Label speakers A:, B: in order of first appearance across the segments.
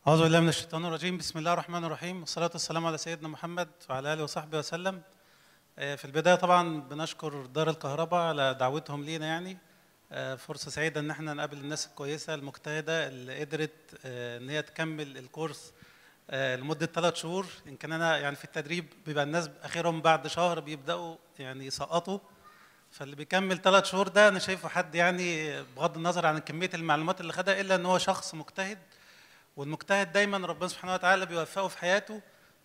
A: أعوذ بالله من الشيطان الرجيم بسم الله الرحمن الرحيم والصلاة والسلام على سيدنا محمد وعلى آله وصحبه وسلم آه، في البداية طبعا بنشكر دار الكهرباء على دعوتهم لينا يعني آه، فرصة سعيدة إن احنا نقابل الناس الكويسة المجتهدة اللي قدرت آه، إن هي تكمل الكورس آه، لمدة ثلاث شهور يمكن أنا يعني في التدريب بيبقى الناس آخرهم بعد شهر بيبدأوا يعني يسقطوا فاللي بيكمل ثلاث شهور ده أنا شايفه حد يعني بغض النظر عن كمية المعلومات اللي خدها إلا إن هو شخص مجتهد والمجتهد دايما ربنا سبحانه وتعالى بيوفقه في حياته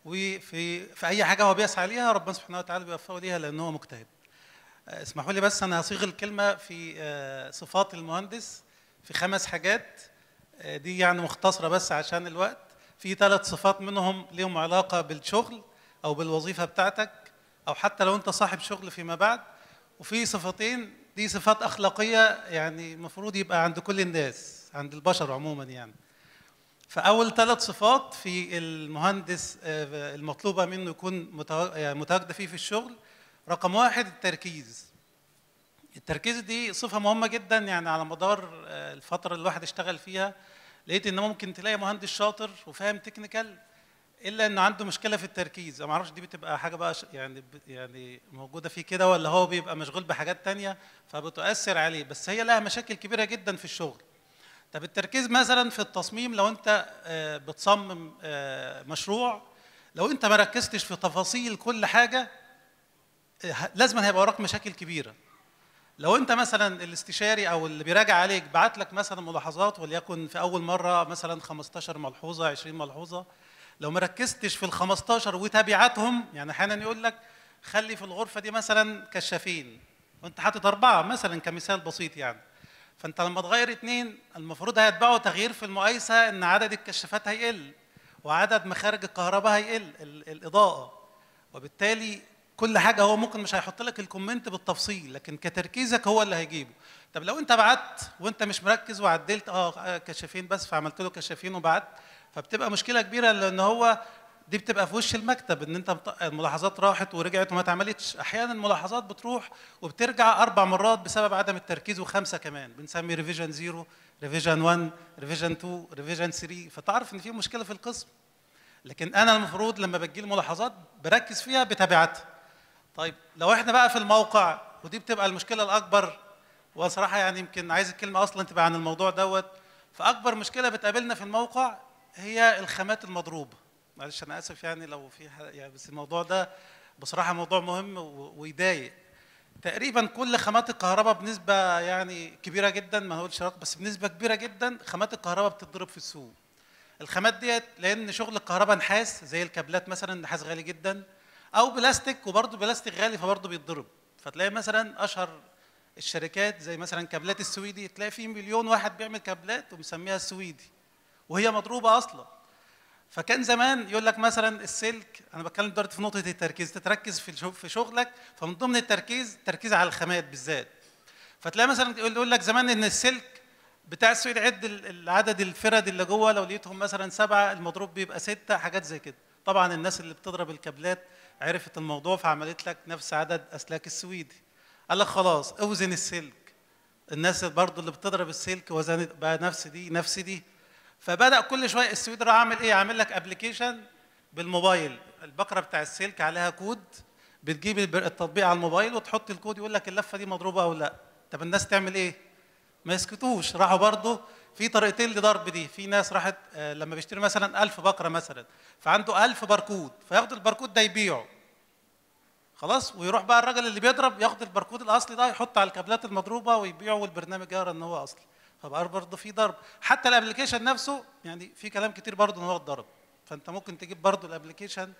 A: وفي في اي حاجه هو بيسعى ليها ربنا سبحانه وتعالى بيوفقه ليها لان هو مجتهد. آه، اسمحوا لي بس انا هصيغ الكلمه في آه، صفات المهندس في خمس حاجات آه، دي يعني مختصره بس عشان الوقت في ثلاث صفات منهم ليهم علاقه بالشغل او بالوظيفه بتاعتك او حتى لو انت صاحب شغل فيما بعد وفي صفتين دي صفات اخلاقيه يعني المفروض يبقى عند كل الناس عند البشر عموما يعني. فأول ثلاث صفات في المهندس آه، المطلوبة منه يكون متوا- يعني متواجدة فيه في الشغل رقم واحد التركيز التركيز دي صفة مهمة جدا يعني على مدار آه، الفترة اللي الواحد اشتغل فيها لقيت ان ممكن تلاقي مهندس شاطر وفاهم تكنيكال الا انه عنده مشكله في التركيز أنا ما اعرفش دي بتبقى حاجه بقى ش- يعني ب- يعني موجوده فيه كده ولا هو بيبقى مشغول بحاجات تانية فبتؤثر عليه بس هي لها مشاكل كبيره جدا في الشغل طب التركيز مثلا في التصميم لو انت آه، بتصمم آه، مشروع لو انت ما ركزتش في تفاصيل كل حاجه آه، لازم هيبقى وراك مشاكل كبيره لو انت مثلا الاستشاري او اللي بيراجع عليك بعت لك مثلا ملاحظات وليكن في اول مره مثلا 15 ملحوظه 20 ملحوظه لو ما ركزتش في ال 15 وتبعاتهم يعني احيانا يقول لك خلي في الغرفه دي مثلا كشافين وانت حاطط اربعه مثلا كمثال بسيط يعني فانت لما تغير اتنين المفروض هيتبعوا تغيير في المقايسه ان عدد الكشافات هيقل وعدد مخارج الكهرباء هيقل ال- الاضاءه وبالتالي كل حاجه هو ممكن مش هيحط لك الكومنت بالتفصيل لكن كتركيزك هو اللي هيجيبه طب لو انت بعت وانت مش مركز وعدلت اه كشافين بس فعملت له كشافين وبعت فبتبقى مشكله كبيره لان هو دي بتبقى في وش المكتب ان انت مط- الملاحظات راحت ورجعت وما اتعملتش احيانا الملاحظات بتروح وبترجع اربع مرات بسبب عدم التركيز وخمسه كمان بنسمي ريفيجن 0 ريفيجن 1 ريفيجن 2 ريفيجن 3 فتعرف ان في مشكله في القسم لكن انا المفروض لما بتجي الملاحظات بركز فيها بتابعتها طيب لو احنا بقى في الموقع ودي بتبقى المشكله الاكبر وصراحه يعني يمكن عايز الكلمه اصلا تبقى عن الموضوع دوت فاكبر مشكله بتقابلنا في الموقع هي الخامات المضروبه معلش انا اسف يعني لو في ح- يعني بس الموضوع ده بصراحه موضوع مهم و- ويضايق تقريبا كل خامات الكهرباء بنسبه يعني كبيره جدا ما هقولش رقم بس بنسبه كبيره جدا خامات الكهرباء بتتضرب في السوق الخامات ديت لان شغل الكهرباء نحاس زي الكابلات مثلا نحاس غالي جدا او بلاستيك وبرضه بلاستيك غالي فبرضه بيتضرب فتلاقي مثلا اشهر الشركات زي مثلا كابلات السويدي تلاقي في مليون واحد بيعمل كابلات ومسميها السويدي وهي مضروبه اصلا فكان زمان يقول لك مثلا السلك انا بتكلم دلوقتي في نقطه التركيز تتركز في الشغ- في شغلك فمن ضمن التركيز تركيز على الخامات بالذات فتلاقي مثلا يقول يقول لك زمان ان السلك بتاع السويد عد ال- العدد الفرد اللي جوه لو لقيتهم مثلا سبعه المضروب بيبقى سته حاجات زي كده طبعا الناس اللي بتضرب الكابلات عرفت الموضوع فعملت لك نفس عدد اسلاك السويدي قال لك خلاص اوزن السلك الناس برضو اللي بتضرب السلك وزنت بقى نفس دي نفس دي فبدا كل شويه السويد راح عامل ايه عامل لك ابلكيشن بالموبايل البكره بتاع السلك عليها كود بتجيب الب- التطبيق على الموبايل وتحط الكود يقول لك اللفه دي مضروبه او لا طب الناس تعمل ايه ما يسكتوش راحوا برضه في طريقتين لضرب دي في ناس راحت آه، لما بيشتري مثلا ألف بقرة مثلا فعنده ألف باركود فياخد الباركود ده يبيعه خلاص ويروح بقى الراجل اللي بيضرب ياخد الباركود الاصلي ده يحط على الكابلات المضروبه ويبيعه والبرنامج يرى ان هو اصلي فبقى برضه في ضرب حتى الابلكيشن نفسه يعني في كلام كتير برضه ان هو اتضرب فانت ممكن تجيب برضه الابلكيشن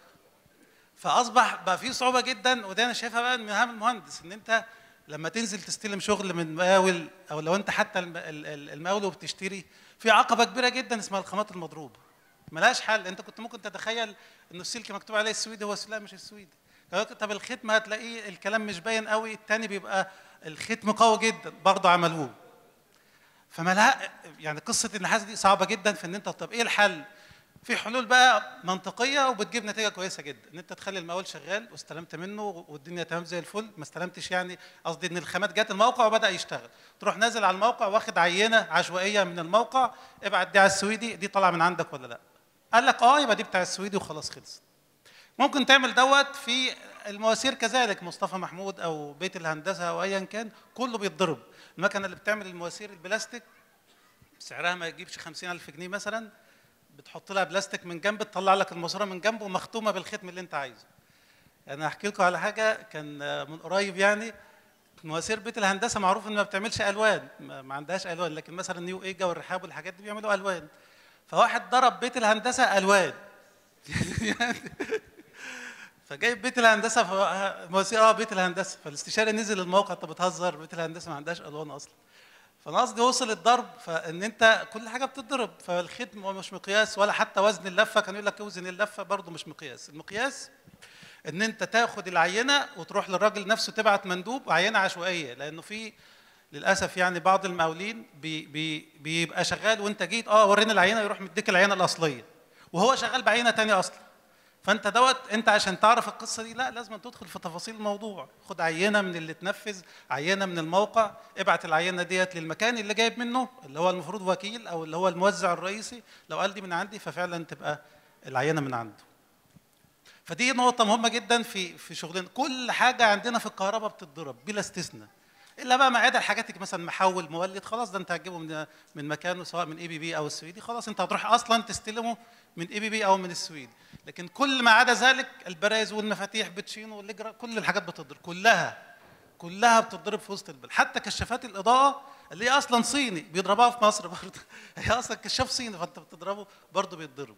A: فاصبح بقى في صعوبه جدا وده انا شايفها بقى من مهام المهندس ان انت لما تنزل تستلم شغل من مقاول او لو انت حتى الم- ال- ال- المقاول وبتشتري في عقبه كبيره جدا اسمها الخامات المضروبه ملهاش حل انت كنت ممكن تتخيل انه السلك مكتوب عليه السويدي هو لا مش السويدي طب الختم هتلاقيه الكلام مش باين قوي التاني بيبقى الختم قوي جدا برضه عملوه فملها يعني قصه النحاس دي صعبه جدا في ان انت طب ايه الحل في حلول بقى منطقيه وبتجيب نتيجه كويسه جدا ان انت تخلي المقاول شغال واستلمت منه والدنيا تمام زي الفل ما استلمتش يعني قصدي ان الخامات جت الموقع وبدا يشتغل تروح نازل على الموقع واخد عينه عشوائيه من الموقع ابعت دي على السويدي دي طالعه من عندك ولا لا قال لك اه يبقى دي بتاع السويدي وخلاص خلص ممكن تعمل دوت في المواسير كذلك مصطفى محمود او بيت الهندسه او ايا كان كله بيتضرب المكنه اللي بتعمل المواسير البلاستيك سعرها ما يجيبش 50000 جنيه مثلا بتحط لها بلاستيك من جنب تطلع لك الماسوره من جنب ومختومه بالختم اللي انت عايزه انا هحكي لكم على حاجه كان من قريب يعني مواسير بيت الهندسه معروف ان ما بتعملش الوان ما عندهاش الوان لكن مثلا نيو ايجا والرحاب والحاجات دي بيعملوا الوان فواحد ضرب بيت الهندسه الوان فجايب بيت الهندسه مواسير اه بيت الهندسه فالاستشاري نزل الموقع انت بتهزر بيت الهندسه ما عندهاش الوان اصلا فانا قصدي وصل الضرب فان انت كل حاجه بتتضرب فالختم مش مقياس ولا حتى وزن اللفه كان يقول لك اوزن اللفه برضه مش مقياس المقياس ان انت تاخد العينه وتروح للراجل نفسه تبعت مندوب عينه عشوائيه لانه في للاسف يعني بعض المقاولين بي بي بيبقى شغال وانت جيت اه وريني العينه يروح مديك العينه الاصليه وهو شغال بعينه ثانيه اصلا فانت دوت انت عشان تعرف القصه دي لا لازم تدخل في تفاصيل الموضوع خد عينه من اللي تنفذ عينه من الموقع ابعت العينه ديت للمكان اللي جايب منه اللي هو المفروض وكيل او اللي هو الموزع الرئيسي لو قال دي من عندي ففعلا تبقى العينه من عنده فدي نقطة مهمة جدا في في شغلنا، كل حاجة عندنا في الكهرباء بتتضرب بلا استثناء. الا بقى ما عدا الحاجات مثلا محول مولد خلاص ده انت هتجيبه من من مكانه سواء من اي بي بي او السويدي خلاص انت هتروح اصلا تستلمه من اي بي بي او من السويد لكن كل ما عدا ذلك البرايز والمفاتيح بتشينو واللجرة كل الحاجات بتضرب كلها كلها بتضرب في وسط البلد حتى كشافات الاضاءه اللي هي اصلا صيني بيضربها في مصر برضه هي اصلا كشاف صيني فانت بتضربه برضه بيتضرب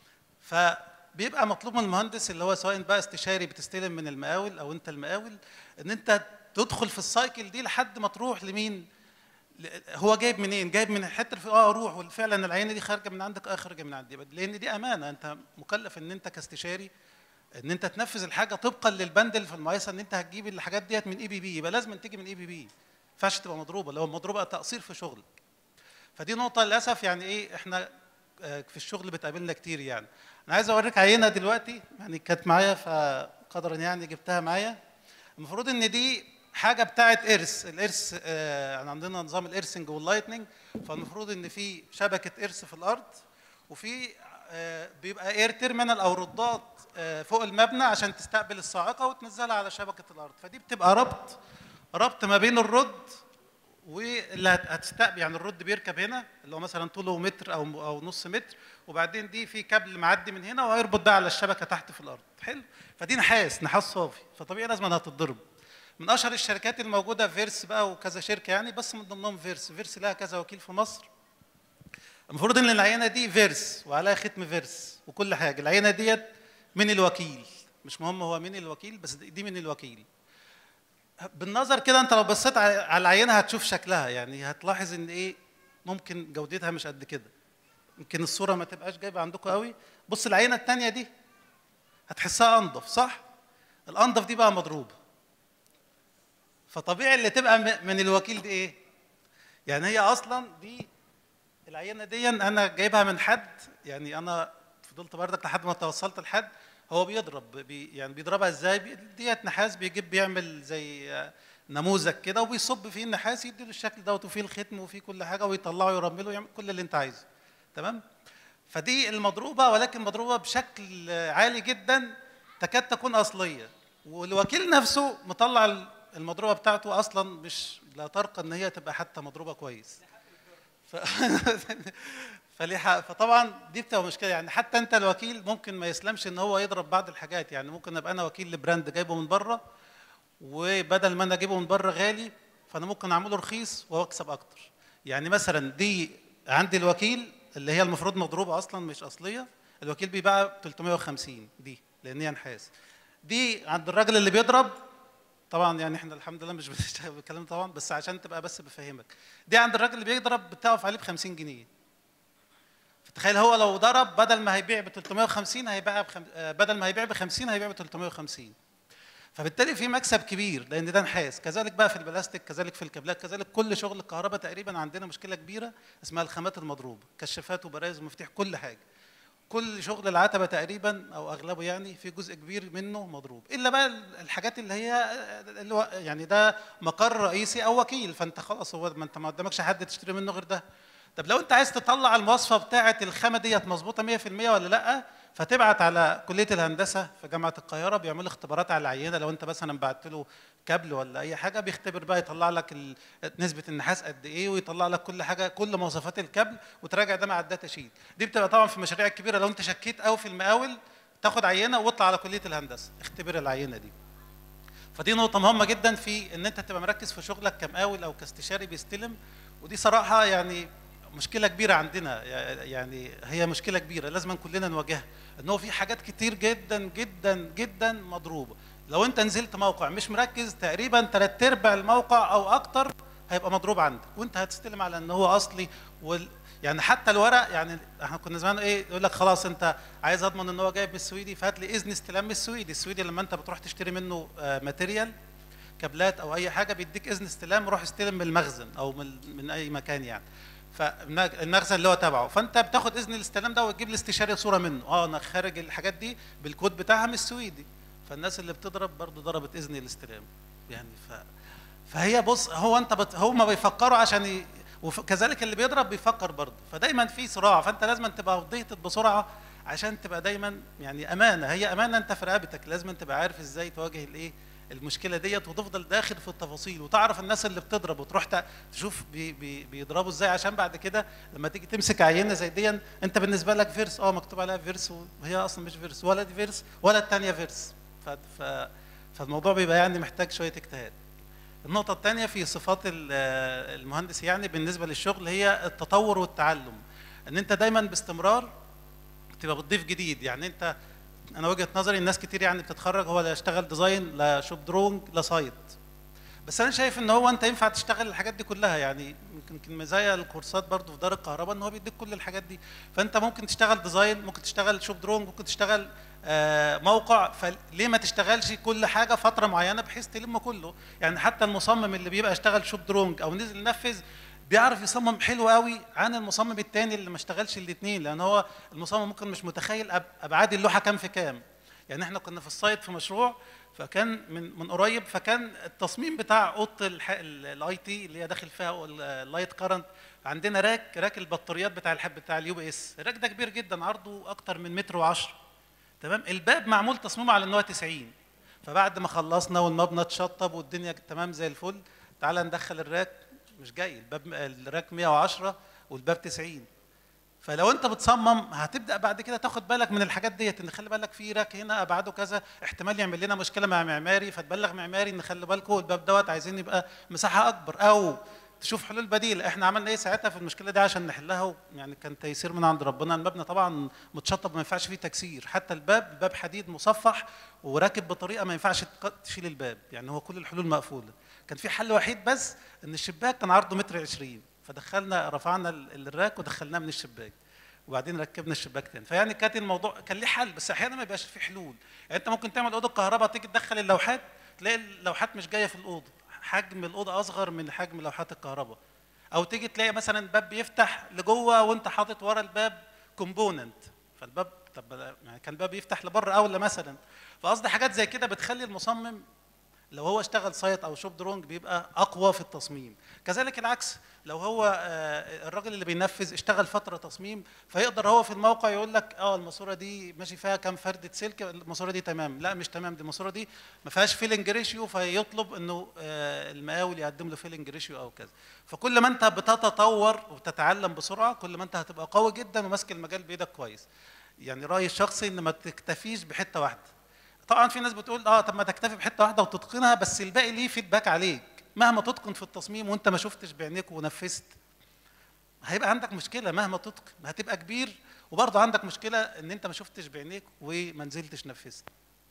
A: فبيبقى مطلوب من المهندس اللي هو سواء بقى استشاري بتستلم من المقاول او انت المقاول ان انت تدخل في السايكل دي لحد ما تروح لمين هو جايب منين؟ جايب من الحته في اه اروح وفعلا العينه دي خارجه من عندك اه خارجه من عندي لان دي امانه انت مكلف ان انت كاستشاري ان انت تنفذ الحاجه طبقا للبند اللي في المقايسه ان انت هتجيب الحاجات ديت من اي بي بي يبقى لازم تيجي من اي بي بي ما ينفعش تبقى مضروبه لو مضروبه تقصير في شغلك فدي نقطه للاسف يعني ايه احنا في الشغل بتقابلنا كتير يعني انا عايز اوريك عينه دلوقتي يعني كانت معايا فقدرا يعني جبتها معايا المفروض ان دي حاجه بتاعت ارث الارث آه عندنا نظام الارثنج واللايتنج فالمفروض ان في شبكه ارث في الارض وفي آه بيبقى اير تيرمينال او ردات آه فوق المبنى عشان تستقبل الصاعقه وتنزلها على شبكه الارض فدي بتبقى ربط ربط ما بين الرد واللي هتستقبل يعني الرد بيركب هنا اللي هو مثلا طوله متر او او نص متر وبعدين دي في كابل معدي من هنا وهيربط ده على الشبكه تحت في الارض حلو فدي نحاس نحاس صافي فطبيعي لازم انها تتضرب من اشهر الشركات الموجوده فيرس بقى وكذا شركه يعني بس من ضمنهم فيرس فيرس لها كذا وكيل في مصر المفروض ان العينه دي فيرس وعليها ختم فيرس وكل حاجه العينه ديت من الوكيل مش مهم هو مين الوكيل بس دي من الوكيل بالنظر كده انت لو بصيت على العينه هتشوف شكلها يعني هتلاحظ ان ايه ممكن جودتها مش قد كده يمكن الصوره ما تبقاش جايبه عندكم قوي بص العينه الثانيه دي هتحسها انضف صح الانضف دي بقى مضروبه فطبيعي اللي تبقى من الوكيل دي ايه يعني هي اصلا دي العينه دي انا جايبها من حد يعني انا فضلت بردك لحد ما توصلت لحد هو بيضرب بي يعني بيضربها ازاي ديت نحاس بيجيب بيعمل زي نموذج كده وبيصب فيه النحاس يديله الشكل دوت وفيه الختم وفيه كل حاجه ويطلعه يرمله يعمل كل اللي انت عايزه تمام فدي المضروبه ولكن مضروبه بشكل عالي جدا تكاد تكون اصليه والوكيل نفسه مطلع المضروبه بتاعته اصلا مش لا ترقى ان هي تبقى حتى مضروبه كويس ف... فليه فطبعا دي بتبقى مشكله يعني حتى انت الوكيل ممكن ما يسلمش ان هو يضرب بعض الحاجات يعني ممكن ابقى انا وكيل لبراند جايبه من بره وبدل ما انا اجيبه من بره غالي فانا ممكن اعمله رخيص واكسب اكتر يعني مثلا دي عندي الوكيل اللي هي المفروض مضروبه اصلا مش اصليه الوكيل بيباع 350 دي لان هي نحاس دي عند الراجل اللي بيضرب طبعا يعني احنا الحمد لله مش بنشتغل بالكلام طبعا بس عشان تبقى بس بفهمك دي عند الراجل اللي بيضرب بتقف عليه ب 50 جنيه فتخيل هو لو ضرب بدل ما هيبيع ب 350 هيبيع بخم... بدل ما هيبيع ب 50 هيبيع ب 350 فبالتالي في مكسب كبير لان ده نحاس كذلك بقى في البلاستيك كذلك في الكابلات كذلك كل شغل الكهرباء تقريبا عندنا مشكله كبيره اسمها الخامات المضروبه كشافات وبرايز ومفاتيح كل حاجه كل شغل العتبه تقريبا او اغلبه يعني في جزء كبير منه مضروب الا بقى الحاجات اللي هي اللي هو يعني ده مقر رئيسي او وكيل فانت خلاص هو ما انت ما قدامكش حد تشتري منه غير ده طب لو انت عايز تطلع المواصفه بتاعه الخامه ديت مظبوطه 100% ولا لا فتبعت على كليه الهندسه في جامعه القاهره بيعملوا اختبارات على العينه لو انت مثلا بعت له كابل ولا اي حاجه بيختبر بقى يطلع لك ال- نسبه النحاس قد ايه ويطلع لك كل حاجه كل مواصفات الكابل وتراجع ده مع الداتا شيت دي بتبقى طبعا في المشاريع الكبيره لو انت شكيت قوي في المقاول تاخد عينه واطلع على كليه الهندسه اختبر العينه دي فدي نقطة مهمة جدا في إن أنت تبقى مركز في شغلك كمقاول أو كاستشاري بيستلم ودي صراحة يعني مشكلة كبيرة عندنا يعني هي مشكلة كبيرة لازم كلنا نواجهها إن هو في حاجات كتير جدا جدا جدا مضروبة لو أنت نزلت موقع مش مركز تقريبا تلات أرباع الموقع أو أكتر هيبقى مضروب عندك وأنت هتستلم على إن هو أصلي وال يعني حتى الورق يعني احنا كنا زمان ايه يقول لك خلاص انت عايز اضمن ان هو جايب من السويدي فهات لي اذن استلام من السويدي السويدي لما انت بتروح تشتري منه آه، ماتيريال كابلات او اي حاجه بيديك اذن استلام روح استلم من المخزن او من من اي مكان يعني فالمخزن اللي هو تبعه فانت بتاخد اذن الاستلام ده وتجيب الاستشاري صوره منه اه انا خارج الحاجات دي بالكود بتاعها من السويدي فالناس اللي بتضرب برضه ضربت اذن الاستلام يعني ف فهي بص هو انت بت... هم بيفكروا عشان ي... وكذلك اللي بيضرب بيفكر برضه فدايما في صراع فانت لازم تبقى ضغطت بسرعه عشان تبقى دايما يعني امانه هي امانه انت في رقبتك لازم تبقى عارف ازاي تواجه الايه المشكله ديت وتفضل داخل في التفاصيل وتعرف الناس اللي بتضرب وتروح ت- تشوف بي بي بيضربوا ازاي عشان بعد كده لما تيجي تمسك عينه زي دي انت بالنسبه لك فيرس اه مكتوب عليها فيرس وهي اصلا مش فيرس ولا دي فيرس ولا الثانيه فيرس ف ف فالموضوع بيبقى يعني محتاج شويه اجتهاد النقطة الثانية في صفات ال- المهندس يعني بالنسبة للشغل هي التطور والتعلم ان انت دايما باستمرار تبقى بتضيف جديد يعني انت انا وجهة نظري الناس كتير يعني بتتخرج هو لا يشتغل ديزاين لا شوب درونج لا سايت بس انا شايف ان هو انت ينفع تشتغل الحاجات دي كلها يعني يمكن يمكن مزايا الكورسات برضو في دار الكهرباء ان هو بيديك كل الحاجات دي فانت ممكن تشتغل ديزاين ممكن تشتغل شوب درونج ممكن تشتغل آه، موقع فليه ما تشتغلش كل حاجه فتره معينه بحيث تلم كله يعني حتى المصمم اللي بيبقى اشتغل شوب درونج او نزل ينفذ بيعرف يصمم حلو قوي عن المصمم التاني اللي ما اشتغلش الاثنين لان هو المصمم ممكن مش متخيل أب- ابعاد اللوحه كام في كام يعني احنا كنا في السايت في مشروع فكان من من قريب فكان التصميم بتاع اوضه الاي تي اللي هي داخل فيها اللايت كارنت عندنا راك راك البطاريات بتاع الحب بتاع اليو بي اس الراك ده كبير جدا عرضه اكتر من متر و10 تمام الباب معمول تصميمه على ان هو 90 فبعد ما خلصنا والمبنى اتشطب والدنيا تمام زي الفل تعالى ندخل الراك مش جاي الباب الراك 110 والباب 90 فلو انت بتصمم هتبدا بعد كده تاخد بالك من الحاجات ديت ان خلي بالك في راك هنا ابعاده كذا احتمال يعمل لنا مشكله مع معماري فتبلغ معماري ان خلي بالكم الباب دوت عايزين يبقى مساحه اكبر او تشوف حلول بديله احنا عملنا ايه ساعتها في المشكله دي عشان نحلها يعني كان تيسير من عند ربنا المبنى طبعا متشطب ما ينفعش فيه تكسير حتى الباب الباب حديد مصفح وراكب بطريقه ما ينفعش تق- تشيل الباب يعني هو كل الحلول مقفوله كان في حل وحيد بس ان الشباك كان عرضه متر 20 فدخلنا رفعنا ال- الراك ودخلناه من الشباك وبعدين ركبنا الشباك تاني فيعني كانت الموضوع كان ليه حل بس احيانا ما يبقاش فيه حلول يعني انت ممكن تعمل اوضه كهرباء تيجي تدخل اللوحات تلاقي اللوحات مش جايه في الاوضه حجم الاوضه اصغر من حجم لوحات الكهرباء او تيجي تلاقي مثلا باب بيفتح لجوه وانت حاطط ورا الباب كومبوننت فالباب طب يعني كان الباب يفتح لبره اولى مثلا فقصدي حاجات زي كده بتخلي المصمم لو هو اشتغل سايت او شوب درونج بيبقى اقوى في التصميم كذلك العكس لو هو آه، الراجل اللي بينفذ اشتغل فتره تصميم فيقدر هو في الموقع يقول لك اه الماسوره دي ماشي فيها كام فرده سلك الماسوره دي تمام لا مش تمام دي الماسوره دي ما فيهاش فيلنج ريشيو فيطلب انه آه، المقاول يقدم له فيلنج ريشيو او كذا فكل ما انت بتتطور وبتتعلم بسرعه كل ما انت هتبقى قوي جدا وماسك المجال بايدك كويس يعني رايي الشخصي ان ما تكتفيش بحته واحده طبعا في ناس بتقول اه طب ما تكتفي بحته واحده وتتقنها بس الباقي ليه فيدباك عليك مهما تتقن في التصميم وانت ما شفتش بعينيك ونفذت هيبقى عندك مشكله مهما تتقن هتبقى كبير وبرضه عندك مشكله ان انت ما شفتش بعينيك وما نزلتش نفذت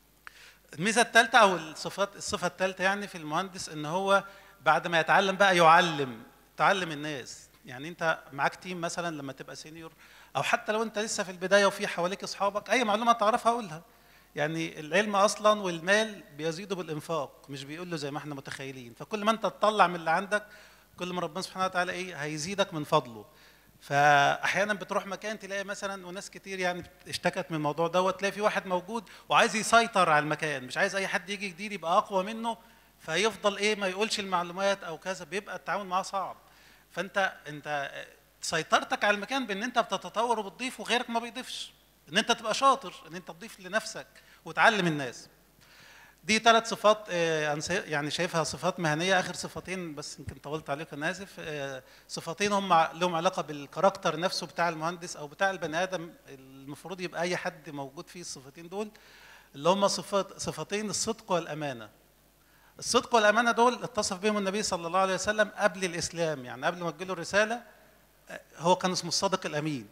A: الميزه الثالثه او الصفات الصفه الثالثه يعني في المهندس ان هو بعد ما يتعلم بقى يعلم تعلم الناس يعني انت معاك تيم مثلا لما تبقى سينيور او حتى لو انت لسه في البدايه وفي حواليك اصحابك اي معلومه تعرفها قولها يعني العلم اصلا والمال بيزيدوا بالانفاق مش بيقول له زي ما احنا متخيلين فكل ما انت تطلع من اللي عندك كل ما ربنا سبحانه وتعالى ايه هيزيدك من فضله فاحيانا بتروح مكان تلاقي مثلا وناس كتير يعني اشتكت من الموضوع دوت تلاقي في واحد موجود وعايز يسيطر على المكان مش عايز اي حد يجي جديد يبقى اقوى منه فيفضل ايه ما يقولش المعلومات او كذا بيبقى التعامل معاه صعب فانت انت سيطرتك على المكان بان انت بتتطور وبتضيف وغيرك ما بيضيفش ان انت تبقى شاطر ان انت تضيف لنفسك وتعلم الناس دي ثلاث صفات آه، أنا سي- يعني شايفها صفات مهنيه اخر صفتين بس يمكن طولت عليكم انا اسف آه، صفتين هم لهم علاقه بالكاركتر نفسه بتاع المهندس او بتاع البني ادم المفروض يبقى اي حد موجود فيه الصفتين دول اللي هم صفات صفتين الصدق والامانه الصدق والامانه دول اتصف بهم النبي صلى الله عليه وسلم قبل الاسلام يعني قبل ما تجيله الرساله آه، هو كان اسمه الصادق الامين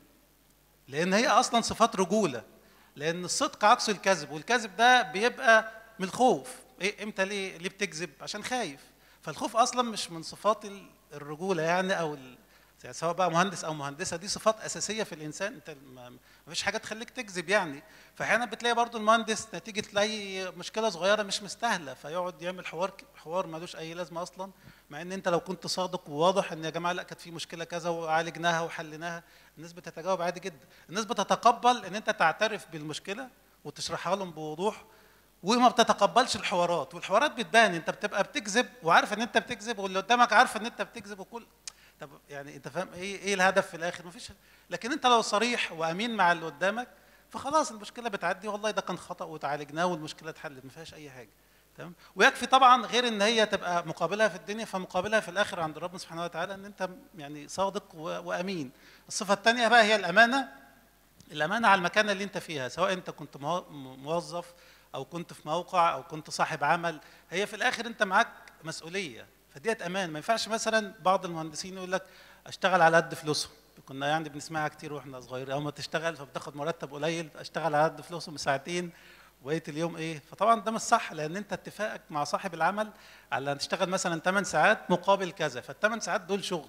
A: لان هي اصلا صفات رجوله لان الصدق عكس الكذب والكذب ده بيبقى من الخوف إيه امتى ليه ليه بتكذب عشان خايف فالخوف اصلا مش من صفات ال- الرجوله يعني او ال... يعني سواء بقى مهندس او مهندسه دي صفات اساسيه في الانسان انت ما ما فيش حاجه تخليك تكذب يعني فاحيانا بتلاقي برضو المهندس نتيجه تلاقي مشكله صغيره مش مستاهله فيقعد يعمل حوار حوار ملوش اي لازمه اصلا مع ان انت لو كنت صادق وواضح ان يا جماعه لا كانت في مشكله كذا وعالجناها وحليناها الناس بتتجاوب عادي جدا الناس بتتقبل ان انت تعترف بالمشكله وتشرحها لهم بوضوح وما بتتقبلش الحوارات والحوارات بتبان انت بتبقى بتكذب وعارف ان انت بتكذب واللي قدامك عارف ان انت بتكذب وكل طب يعني انت فاهم ايه ايه الهدف في الاخر مفيش لكن انت لو صريح وامين مع اللي قدامك فخلاص المشكله بتعدي والله ده كان خطا وتعالجناه والمشكله اتحلت ما فيهاش اي حاجه تمام ويكفي طبعا غير ان هي تبقى مقابلها في الدنيا فمقابلها في الاخر عند ربنا سبحانه وتعالى ان انت يعني صادق و- وامين الصفه الثانيه بقى هي الامانه الامانه على المكان اللي انت فيها سواء انت كنت مو- موظف او كنت في موقع او كنت صاحب عمل هي في الاخر انت معاك مسؤوليه فديت امان ما ينفعش مثلا بعض المهندسين يقول لك اشتغل على قد فلوسهم كنا يعني بنسمعها كتير واحنا صغيرين اول ما تشتغل فبتاخد مرتب قليل اشتغل على قد فلوسهم ساعتين وبقيه اليوم ايه فطبعا ده مش صح لان انت اتفاقك مع صاحب العمل على ان تشتغل مثلا 8 ساعات مقابل كذا فال8 ساعات دول شغل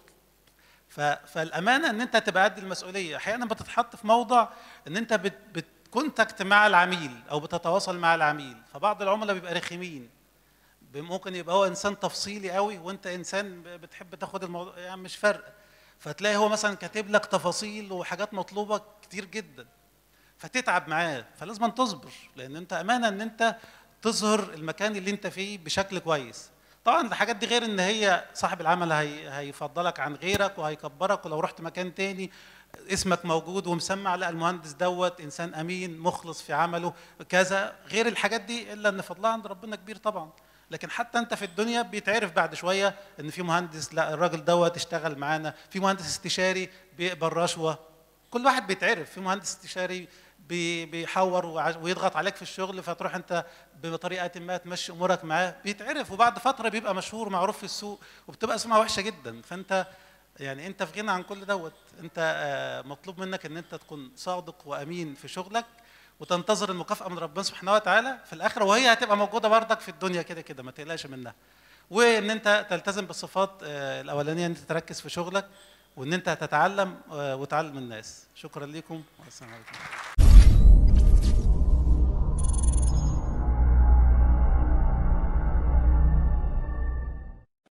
A: ف- فالامانه ان انت تبقى قد المسؤوليه احيانا بتتحط في موضع ان انت بت بتكونتاكت مع العميل او بتتواصل مع العميل فبعض العملاء بيبقى رخيمين ب- ممكن يبقى هو انسان تفصيلي قوي وانت انسان ب- بتحب تاخد الموضوع يعني مش فارقه فتلاقي هو مثلا كاتب لك تفاصيل وحاجات مطلوبه كتير جدا فتتعب معاه فلازم تصبر لان انت امانه ان انت تظهر المكان اللي انت فيه بشكل كويس طبعا الحاجات دي غير ان هي صاحب العمل هي هيفضلك عن غيرك وهيكبرك ولو رحت مكان تاني اسمك موجود ومسمع لا المهندس دوت انسان امين مخلص في عمله كذا غير الحاجات دي الا ان فضلها عند ربنا كبير طبعا لكن حتى انت في الدنيا بيتعرف بعد شويه ان في مهندس لا الراجل دوت اشتغل معانا في مهندس استشاري بيقبل رشوه كل واحد بيتعرف في مهندس استشاري بي- بيحور وع- ويضغط عليك في الشغل فتروح انت بطريقه ما تمشي امورك معاه بيتعرف وبعد فتره بيبقى مشهور معروف في السوق وبتبقى سمعه وحشه جدا فانت يعني انت في غنى عن كل دوت انت آه، مطلوب منك ان انت تكون صادق وامين في شغلك وتنتظر المكافاه من ربنا سبحانه وتعالى في الاخره وهي هتبقى موجوده بردك في الدنيا كده كده ما تقلقش منها وان انت تلتزم بالصفات آه، الاولانيه ان انت تركز في شغلك وان انت تتعلم آه، وتعلم الناس شكرا لكم والسلام عليكم